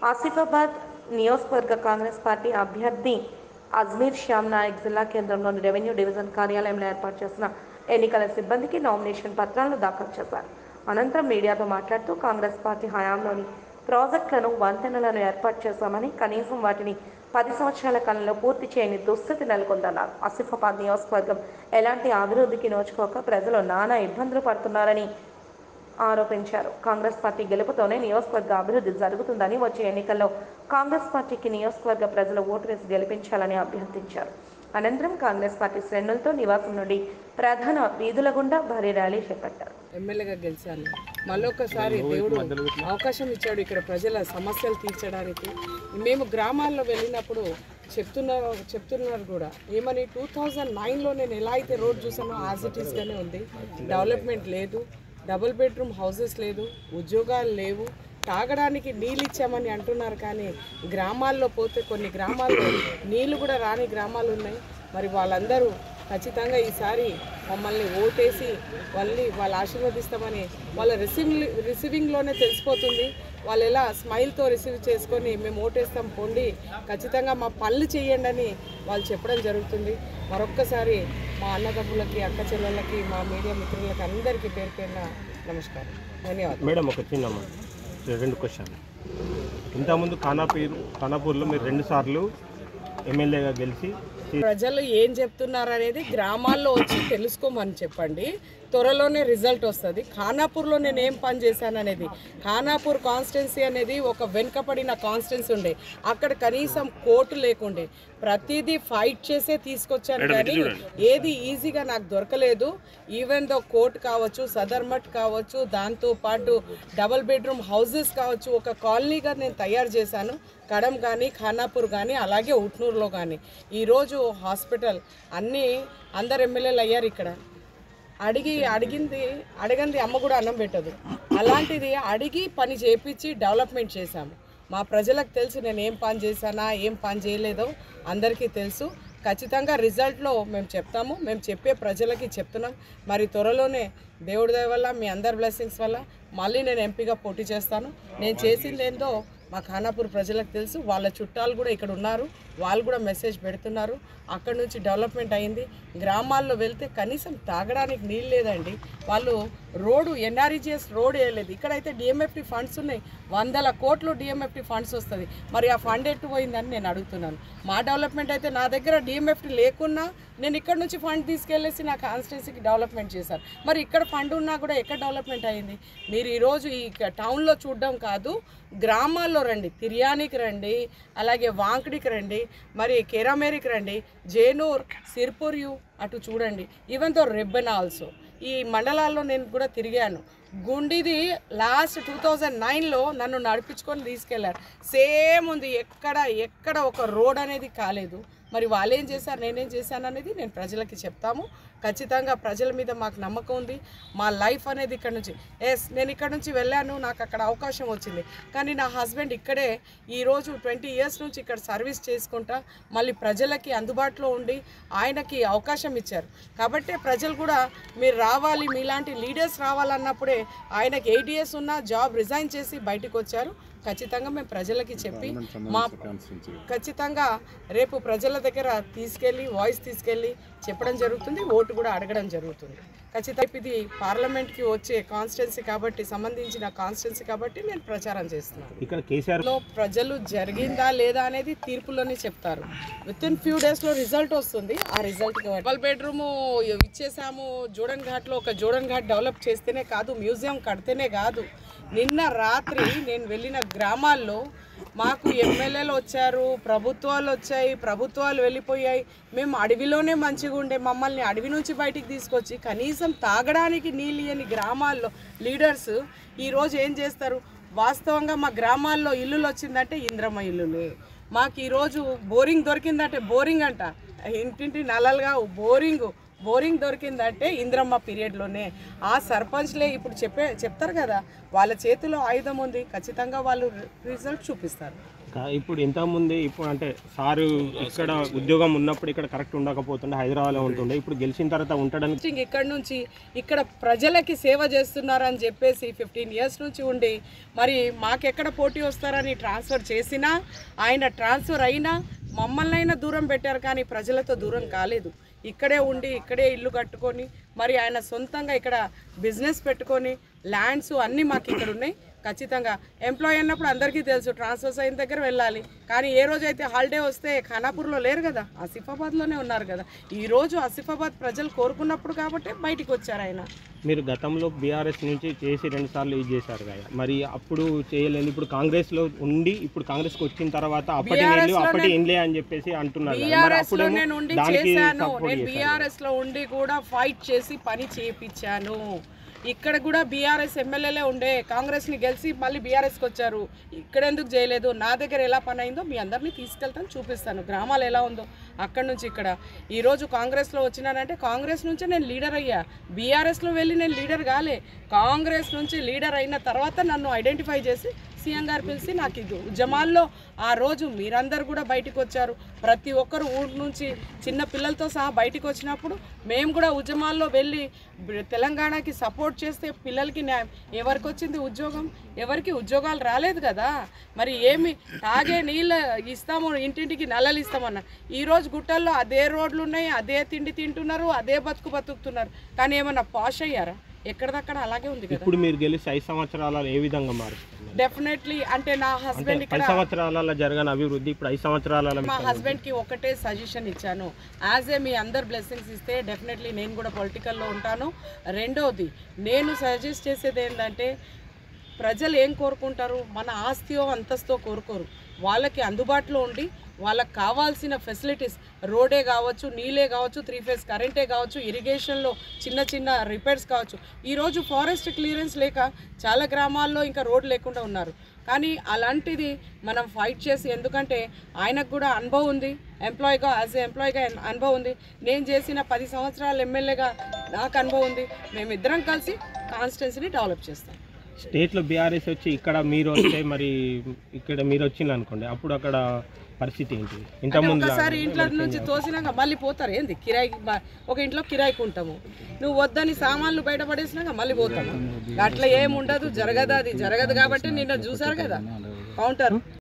ఆసిఫాబాద్ నియోజకవర్గ కాంగ్రెస్ పార్టీ అభ్యర్థి అజ్మీర్ శ్యామ్ నాయక్ జిల్లా కేంద్రంలోని రెవెన్యూ డివిజన్ కార్యాలయంలో ఏర్పాటు చేసిన ఎన్నికల సిబ్బందికి నామినేషన్ పత్రాలను దాఖలు చేశారు అనంతరం మీడియాతో మాట్లాడుతూ కాంగ్రెస్ పార్టీ హయాంలోని ప్రాజెక్టులను వంతెనలను ఏర్పాటు చేశామని కనీసం వాటిని పది సంవత్సరాల కాలంలో పూర్తి చేయని దుస్థితి నెలకొందన్నారు ఆసిఫాబాద్ నియోజకవర్గం ఎలాంటి అభివృద్ధికి నోచుకోక ప్రజలు నానా ఇబ్బందులు పడుతున్నారని ఆరోపించారు కాంగ్రెస్ పార్టీ గెలుపుతోనే నియోజకవర్గ అభివృద్ధి జరుగుతుందని వచ్చే ఎన్నికల్లో కాంగ్రెస్ పార్టీకి నియోజకవర్గ ప్రజలు ఓటు వేసి గెలిపించాలని అభ్యర్థించారు అనంతరం కాంగ్రెస్ పార్టీ శ్రేణులతో నివాసం నుండి ప్రధాన వీధుల గుండా భారీ ర్యాలీ చేపట్టారు ఎమ్మెల్యేగా గెలిచాను మళ్ళొకసారి దేవుడు అవకాశం ఇచ్చాడు ఇక్కడ ప్రజల సమస్యలు తీర్చడానికి మేము గ్రామాల్లో వెళ్ళినప్పుడు చెప్తున్నారు చెప్తున్నారు కూడా ఏమని టూ థౌజండ్ నైన్లో నేను ఎలా అయితే రోడ్ చూసానో యాజ్ ఇట్ ఈస్గానే ఉంది డెవలప్మెంట్ లేదు డబుల్ బెడ్రూమ్ హౌసెస్ లేదు ఉద్యోగాలు లేవు తాగడానికి నీళ్ళు ఇచ్చామని అంటున్నారు కానీ గ్రామాల్లో పోతే కొన్ని గ్రామాల్లో నీళ్లు కూడా రాని గ్రామాలు ఉన్నాయి మరి వాళ్ళందరూ ఖచ్చితంగా ఈసారి మమ్మల్ని ఓటేసి వాళ్ళని వాళ్ళు ఆశీర్వదిస్తామని వాళ్ళ రిసీవింగ్ రిసీవింగ్లోనే తెలిసిపోతుంది వాళ్ళు ఎలా స్మైల్తో రిసీవ్ చేసుకొని మేము ఓటేస్తాం పొండి ఖచ్చితంగా మా పనులు చేయండి అని వాళ్ళు చెప్పడం జరుగుతుంది మరొక్కసారి మా అన్నదమ్ములకి అక్క చెల్లెళ్ళకి మా మీడియా మిత్రులకి అందరికీ పేరు పేరున నమస్కారం ధన్యవాదాలు మేడం ఒక చిన్న రెండు క్వశ్చన్ ఇంతకుముందు ఖానాపూర్ ఖానాపూర్లో మీరు రెండు సార్లు ఎమ్మెల్యేగా గెలిచి ప్రజలు ఏం చెప్తున్నారు అనేది గ్రామాల్లో వచ్చి తెలుసుకోమని చెప్పండి త్వరలోనే రిజల్ట్ వస్తుంది ఖానాపూర్లో నేను ఏం పని చేశాను అనేది ఖానాపూర్ కాన్స్టిట్యున్సీ అనేది ఒక వెనుకపడిన కాన్స్టిట్యున్సీ ఉండే అక్కడ కనీసం కోర్టు లేకుండే ప్రతిదీ ఫైట్ చేసే తీసుకొచ్చాను కానీ ఏది ఈజీగా నాకు దొరకలేదు ఈవెన్ దో కోర్ట్ కావచ్చు సదర్ మట్ కావచ్చు దాంతో పాటు డబుల్ బెడ్రూమ్ హౌసెస్ కావచ్చు ఒక కాలనీగా నేను తయారు చేశాను కడం కానీ ఖానాపూర్ కానీ అలాగే ఉట్నూరులో కానీ ఈరోజు హాస్పిటల్ అన్నీ అందరు ఎమ్మెల్యేలు అయ్యారు ఇక్కడ అడిగి అడిగింది అడగంది అమ్మ కూడా అన్నం పెట్టదు అలాంటిది అడిగి పని చేపించి డెవలప్మెంట్ చేశాము మా ప్రజలకు తెలుసు నేను ఏం పని చేశానా ఏం పని చేయలేదో అందరికీ తెలుసు ఖచ్చితంగా రిజల్ట్లో మేము చెప్తాము మేము చెప్పే ప్రజలకి చెప్తున్నాం మరి త్వరలోనే దేవుడి దయ వల్ల మీ అందరి బ్లెస్సింగ్స్ వల్ల మళ్ళీ నేను ఎంపీగా పోటీ చేస్తాను నేను చేసింది ఏందో మా ఖానాపూర్ ప్రజలకు తెలుసు వాళ్ళ చుట్టాలు కూడా ఇక్కడ ఉన్నారు వాళ్ళు కూడా మెసేజ్ పెడుతున్నారు అక్కడ నుంచి డెవలప్మెంట్ అయింది గ్రామాల్లో వెళ్తే కనీసం తాగడానికి నీళ్ళు లేదండి వాళ్ళు రోడ్డు ఎన్ఆర్ఈజిఎస్ రోడ్ వేయలేదు ఇక్కడైతే డిఎంఎఫ్టీ ఫండ్స్ ఉన్నాయి వందల కోట్లు డిఎంఎఫ్టీ ఫండ్స్ వస్తుంది మరి ఆ ఫండ్ ఎట్టు పోయిందని నేను అడుగుతున్నాను మా డెవలప్మెంట్ అయితే నా దగ్గర డిఎంఎఫ్టీ లేకున్నా నేను ఇక్కడ నుంచి ఫండ్ తీసుకెళ్ళేసి నా కాన్స్టిట్యున్సీకి డెవలప్మెంట్ చేశారు మరి ఇక్కడ ఫండ్ ఉన్నా కూడా ఎక్కడ డెవలప్మెంట్ అయింది మీరు ఈరోజు ఈ క- టౌన్లో చూడడం కాదు గ్రామాల్లో రండి తిర్యానికి రండి అలాగే వాంకడికి రండి మరి కెరామేరికి రండి జేనూర్ సిర్పూర్యు అటు చూడండి ఈవెన్ తో రెబ్బెన్ ఆల్సో ఈ మండలాల్లో నేను కూడా తిరిగాను గుండిది లాస్ట్ టూ థౌజండ్ నైన్లో నన్ను నడిపించుకొని తీసుకెళ్లారు సేమ్ ఉంది ఎక్కడ ఎక్కడ ఒక రోడ్ అనేది కాలేదు మరి వాళ్ళు ఏం చేశారు నేనేం చేశాను అనేది నేను ప్రజలకి చెప్తాము ఖచ్చితంగా ప్రజల మీద మాకు నమ్మకం ఉంది మా లైఫ్ అనేది ఇక్కడ నుంచి ఎస్ నేను ఇక్కడ నుంచి వెళ్ళాను నాకు అక్కడ అవకాశం వచ్చింది కానీ నా హస్బెండ్ ఇక్కడే ఈరోజు ట్వంటీ ఇయర్స్ నుంచి ఇక్కడ సర్వీస్ చేసుకుంటా మళ్ళీ ప్రజలకి అందుబాటులో ఉండి ఆయనకి అవకాశం ఇచ్చారు కాబట్టి ప్రజలు కూడా మీరు రావాలి మీలాంటి లీడర్స్ రావాలన్నప్పుడే ఆయనకి ఎయిట్ ఇయర్స్ ఉన్న జాబ్ రిజైన్ చేసి బయటకు వచ్చారు ఖచ్చితంగా మేము ప్రజలకి చెప్పి మా ఖచ్చితంగా రేపు ప్రజల దగ్గర తీసుకెళ్ళి వాయిస్ తీసుకెళ్ళి చెప్పడం జరుగుతుంది ఓటు కూడా అడగడం జరుగుతుంది ఖచ్చితంగా ఇది పార్లమెంట్కి వచ్చే కాన్స్టిట్యున్సీ కాబట్టి సంబంధించిన కాన్స్టిట్యున్సీ కాబట్టి నేను ప్రచారం చేస్తున్నాను ఇక్కడ కేసీఆర్ లో ప్రజలు జరిగిందా లేదా అనేది తీర్పులోనే చెప్తారు విత్ ఇన్ ఫ్యూ డేస్ లో రిజల్ట్ వస్తుంది ఆ రిజల్ట్ డబల్ బెడ్రూమ్ ఇచ్చేసాము జోడన్ ఘాట్ లో ఒక జోడన్ ఘాట్ డెవలప్ చేస్తేనే కాదు మ్యూజియం కడితేనే కాదు నిన్న రాత్రి నేను వెళ్ళిన గ్రామాల్లో మాకు ఎమ్మెల్యేలు వచ్చారు ప్రభుత్వాలు వచ్చాయి ప్రభుత్వాలు వెళ్ళిపోయాయి మేము అడవిలోనే మంచిగా ఉండే మమ్మల్ని అడవి నుంచి బయటికి తీసుకొచ్చి కనీసం తాగడానికి నీళ్ళు ఇయ్యని గ్రామాల్లో లీడర్స్ ఈరోజు ఏం చేస్తారు వాస్తవంగా మా గ్రామాల్లో ఇల్లులు వచ్చిందంటే ఇంద్రమ్మ ఇల్లులే మాకు ఈరోజు బోరింగ్ దొరికిందంటే బోరింగ్ అంట ఇంటింటి నల్లలుగా బోరింగ్ బోరింగ్ దొరికిందంటే ఇంద్రమ్మ పీరియడ్లోనే ఆ సర్పంచ్లే ఇప్పుడు చెప్పే చెప్తారు కదా వాళ్ళ చేతిలో ఆయుధం ఉంది ఖచ్చితంగా వాళ్ళు రిజల్ట్ చూపిస్తారు కా- ఇప్పుడు ఇంతకుముందు ఇప్పుడు అంటే సారు ఇక్కడ ఉద్యోగం ఉన్నప్పుడు ఇక్కడ కరెక్ట్ ఉండకపోతుండే హైదరాబాద్లో ఉంటుండే ఇప్పుడు గెలిచిన తర్వాత ఉండడానికి టీచింగ్ ఇక్కడ నుంచి ఇక్కడ ప్రజలకి సేవ చేస్తున్నారని చెప్పేసి ఫిఫ్టీన్ ఇయర్స్ నుంచి ఉండి మరి మాకెక్కడ పోటీ వస్తారని ట్రాన్స్ఫర్ చేసినా ఆయన ట్రాన్స్ఫర్ అయినా మమ్మల్ని అయినా దూరం పెట్టారు కానీ ప్రజలతో దూరం కాలేదు ఇక్కడే ఉండి ఇక్కడే ఇల్లు కట్టుకొని మరి ఆయన సొంతంగా ఇక్కడ బిజినెస్ పెట్టుకొని ల్యాండ్స్ అన్నీ మాకు ఇక్కడ ఉన్నాయి ఖచ్చితంగా ఎంప్లాయ్ అన్నప్పుడు అందరికీ తెలుసు ట్రాన్స్ఫర్స్ అయిన దగ్గర వెళ్ళాలి కానీ ఏ రోజు అయితే హాలిడే వస్తే ఖానాపూర్లో లేరు కదా ఆసిఫాబాద్లోనే ఉన్నారు కదా ఈ రోజు ఆసిఫాబాద్ ప్రజలు కోరుకున్నప్పుడు కాబట్టి బయటికి వచ్చారు ఆయన మీరు గతంలో బీఆర్ఎస్ నుంచి చేసి రెండు సార్లు ఇది చేశారు కదా మరి అప్పుడు చేయలేదు ఇప్పుడు కాంగ్రెస్ లో ఉండి ఇప్పుడు కాంగ్రెస్ కి వచ్చిన తర్వాత అప్పటి BRS నీళ్ళు లో అప్పటి నేను- ఇండ్లే అని చెప్పేసి అంటున్నారు కదా. మరి బీఆర్ఎస్ లో అప్పుడేమో నేను ఉండి దానికి చేశాను support నేను చేశారు. బీఆర్ఎస్ లో ఉండి కూడా ఫైట్ చేసి పని చేయించాను ఇక్కడ కూడా బీఆర్ఎస్ ఎమ్మెల్యేలే ఉండే కాంగ్రెస్ ని గెలిచి మళ్ళీ బీఆర్ఎస్ కి వచ్చారు ఇక్కడ ఎందుకు చేయలేదు నా దగ్గర ఎలా పని అయిందో మీ అందరినీ తీసుకెళ్తాను చూపిస్తాను గ్రామాలు ఎలా ఉందో అక్కడ నుంచి ఇక్కడ ఈ రోజు కాంగ్రెస్ లో వచ్చినానంటే కాంగ్రెస్ నుంచే నేను లీడర్ అయ్యా బీఆర్ఎస్ లో వెళ్ళి నేను లీడర్ కాలే కాంగ్రెస్ నుంచి లీడర్ అయిన తర్వాత నన్ను ఐడెంటిఫై చేసి సీఎం గారు పిలిచి నాకు ఇది ఉద్యమాల్లో ఆ రోజు మీరందరూ కూడా బయటకు వచ్చారు ప్రతి ఒక్కరు ఊరి నుంచి చిన్న పిల్లలతో సహా బయటకు వచ్చినప్పుడు మేము కూడా ఉద్యమాల్లో వెళ్ళి బ- తెలంగాణకి సపోర్ట్ చేస్తే పిల్లలకి న్యాయం ఎవరికి వచ్చింది ఉద్యోగం ఎవరికి ఉద్యోగాలు రాలేదు కదా మరి ఏమి తాగే నీళ్ళు ఇస్తాము ఇంటింటికి నల్లలు ఇస్తామన్న ఈ రోజు గుట్టల్లో అదే రోడ్లు ఉన్నాయి అదే తిండి తింటున్నారు అదే బతుకు బతుకుతున్నారు కానీ ఏమన్నా పాష్ అయ్యారా ఎక్కడిదక్కడ అలాగే ఉంది కదా ఇప్పుడు మీరు గెలిచి ఐదు సంవత్సరాలలో ఏ విధంగా మారుస్తున్నారు డెఫినెట్లీ అంటే నా అంటే హస్బెండ్ ఇక్కడ పది సంవత్సరాలలో జరగని అభివృద్ధి ఇప్పుడు ఐదు సంవత్సరాలలో మా హస్బెండ్కి ఒకటే సజెషన్ ఇచ్చాను యాజ్ ఏ మీ అందరు బ్లెస్సింగ్స్ ఇస్తే డెఫినెట్లీ నేను కూడా పొలిటికల్లో ఉంటాను రెండోది నేను సజెస్ట్ చేసేది ఏంటంటే ప్రజలు ఏం కోరుకుంటారు మన ఆస్తియో అంతస్తో కోరుకోరు వాళ్ళకి అందుబాటులో ఉండి వాళ్ళకి కావాల్సిన ఫెసిలిటీస్ రోడే కావచ్చు నీళ్ళే కావచ్చు త్రీ ఫేజ్ కరెంటే కావచ్చు ఇరిగేషన్లో చిన్న చిన్న రిపేర్స్ కావచ్చు ఈరోజు ఫారెస్ట్ క్లియరెన్స్ లేక చాలా గ్రామాల్లో ఇంకా రోడ్ లేకుండా ఉన్నారు కానీ అలాంటిది మనం ఫైట్ చేసి ఎందుకంటే ఆయనకు కూడా అనుభవం ఉంది ఎంప్లాయీగా యాజ్ ఏ ఎంప్లాయీగా అనుభవం ఉంది నేను చేసిన పది సంవత్సరాలు ఎమ్మెల్యేగా నాకు అనుభవం ఉంది మేమిద్దరం కలిసి కాన్స్టిట్యున్సీని డెవలప్ చేస్తాం స్టేట్లో బీఆర్ఎస్ వచ్చి ఇక్కడ మీరు వస్తే మరి ఇక్కడ మీరు వచ్చింది అనుకోండి అప్పుడు అక్కడ పరిస్థితి ఏంటి ఇంతకుముందు ఒకసారి ఇంట్లో నుంచి తోసినాక మళ్ళీ పోతారు ఏంది కిరాయికి బా- ఒక ఇంట్లో కిరాయికి ఉంటాము నువ్వు వద్దని సామాన్లు బయట పడేసినాక మళ్ళీ పోతాము అట్లా ఏం ఉండదు జరగదు అది జరగదు కాబట్టి నిన్న చూసారు కదా కౌంటర్